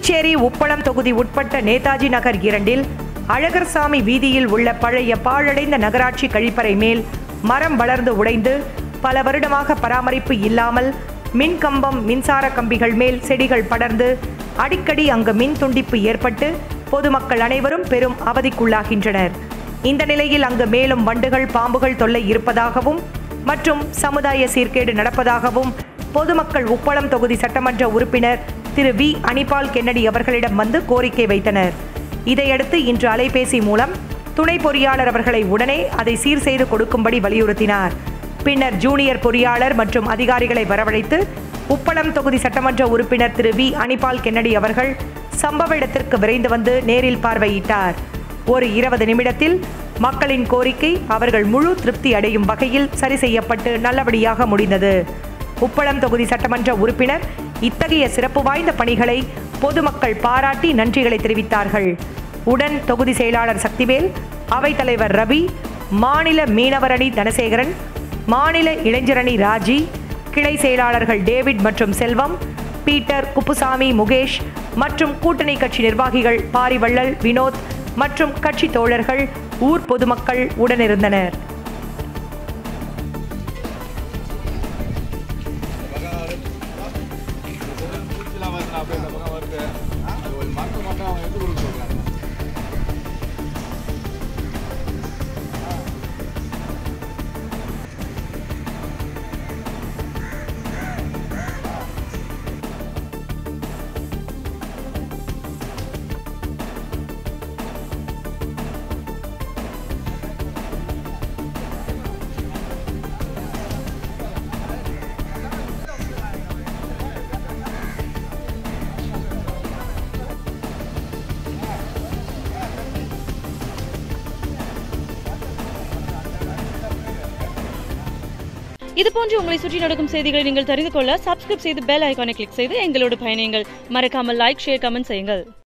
புதுச்சேரி உப்பளம் தொகுதி உட்பட்ட நேதாஜி நகர் இரண்டில் அழகர்சாமி வீதியில் உள்ள பழைய பாழடைந்த நகராட்சி கழிப்பறை மேல் மரம் வளர்ந்து உடைந்து பல வருடமாக பராமரிப்பு இல்லாமல் மின் கம்பம் மின்சார கம்பிகள் மேல் செடிகள் படர்ந்து அடிக்கடி அங்கு மின் துண்டிப்பு ஏற்பட்டு பொதுமக்கள் அனைவரும் பெரும் அவதிக்குள்ளாகின்றனர் இந்த நிலையில் அங்கு மேலும் வண்டுகள் பாம்புகள் தொல்லை இருப்பதாகவும் மற்றும் சமுதாய சீர்கேடு நடப்பதாகவும் பொதுமக்கள் உப்பளம் தொகுதி சட்டமன்ற உறுப்பினர் திரு வி அனிபால் கென்னடி அவர்களிடம் வந்து கோரிக்கை வைத்தனர் இதையடுத்து இன்று அலைபேசி மூலம் துணை பொறியாளர் அவர்களை உடனே அதை சீர் செய்து கொடுக்கும்படி வலியுறுத்தினார் பின்னர் ஜூனியர் பொறியாளர் மற்றும் அதிகாரிகளை வரவழைத்து உப்பளம் தொகுதி சட்டமன்ற உறுப்பினர் திரு வி அனிபால் கென்னடி அவர்கள் சம்பவ இடத்திற்கு விரைந்து வந்து நேரில் பார்வையிட்டார் ஒரு இருபது நிமிடத்தில் மக்களின் கோரிக்கை அவர்கள் முழு திருப்தி அடையும் வகையில் சரி செய்யப்பட்டு நல்லபடியாக முடிந்தது உப்பளம் தொகுதி சட்டமன்ற உறுப்பினர் இத்தகைய சிறப்பு வாய்ந்த பணிகளை பொதுமக்கள் பாராட்டி நன்றிகளை தெரிவித்தார்கள் உடன் தொகுதி செயலாளர் சக்திவேல் அவைத்தலைவர் ரவி மாநில மீனவரணி தனசேகரன் மாநில இளைஞரணி ராஜி கிளை செயலாளர்கள் டேவிட் மற்றும் செல்வம் பீட்டர் குப்புசாமி முகேஷ் மற்றும் கூட்டணி கட்சி நிர்வாகிகள் பாரிவள்ளல் வினோத் மற்றும் கட்சி தோழர்கள் ஊர் பொதுமக்கள் உடனிருந்தனர் பூச்சிலாம் வருது அப்படியே இந்த பக்கம் வருது அது ஒரு மரத்தை மட்டும் அவன் எடுத்து கொடுக்க சொல்றாங்க இது போன்று உங்களை சுற்றி நடக்கும் செய்திகளை நீங்கள் தெரிந்து கொள்ள சப்ஸ்கிரைப் செய்து பெல் ஐகானை கிளிக் செய்து எங்களோடு பயணியுங்கள் மறக்காமல் லைக் ஷேர் கமெண்ட் செய்யுங்கள்